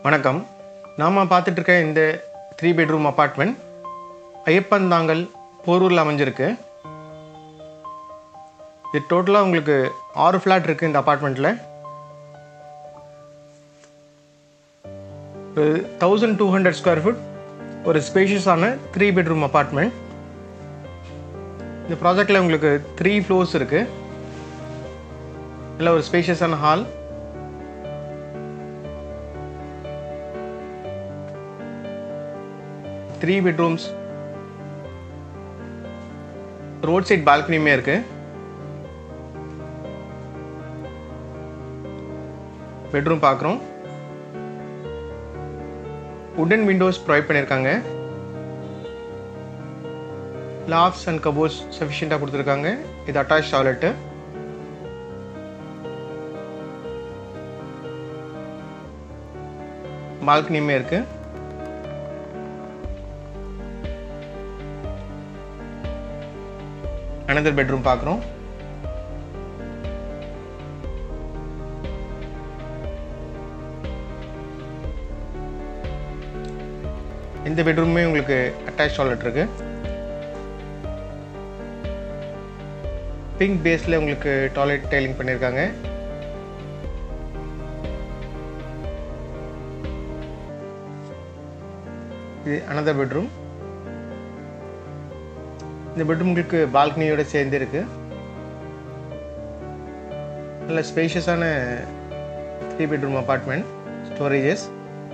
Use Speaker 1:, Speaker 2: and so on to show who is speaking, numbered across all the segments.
Speaker 1: வணக்கம் நாம் பார்த்துட்டு இருக்க இந்த த்ரீ பெட்ரூம் அப்பார்ட்மெண்ட் ஐயப்பந்தாங்கல் போரூரில் அமைஞ்சிருக்கு இது டோட்டலாக உங்களுக்கு ஆறு ஃப்ளாட் இருக்குது இந்த அப்பார்ட்மெண்ட்டில் ஒரு thousand two hundred square foot ஒரு ஸ்பேஷியஸான த்ரீ பெட்ரூம் அப்பார்ட்மெண்ட் இந்த ப்ராஜெக்டில் உங்களுக்கு த்ரீ ஃப்ளோர்ஸ் இருக்குது இல்லை ஒரு ஸ்பேஷியஸான hall three bedrooms road side பால்கனியுமே இருக்கு பெட்ரூம் பார்க்குறோம் உடன் விண்டோஸ் ப்ரொவைட் பண்ணியிருக்காங்க லாஃப்ஸ் அண்ட் கபோர்ட்ஸ் சஃபிஷியண்ட்டாக கொடுத்துருக்காங்க இது அட்டாச் டாய்லெட்டு பால்கனியுமே இருக்குது அனதர் பெட்ரூம் பார்க்குறோம் இந்த பெட்ரூமே உங்களுக்கு அட்டாச் டாய்லெட் இருக்கு பிங்க் பேஸில் உங்களுக்கு டாய்லெட் டைலிங் பண்ணியிருக்காங்க இது அனதர் பெட்ரூம் இந்த பெட்ரூம் உங்களுக்கு பால்கனியோட சேர்ந்து இருக்கு நல்ல ஸ்பேஷியஸான த்ரீ பெட்ரூம் அப்பார்ட்மெண்ட் ஸ்டோரேஜஸ்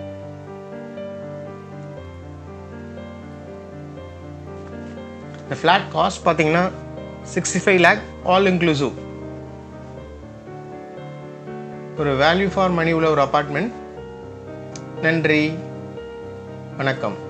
Speaker 1: இந்த ஃப்ளாட் காஸ்ட் பார்த்தீங்கன்னா sixty five lakh all inclusive ஒரு வேல்யூ ஃபார் மணி உள்ள ஒரு அப்பார்ட்மெண்ட் நன்றி வணக்கம்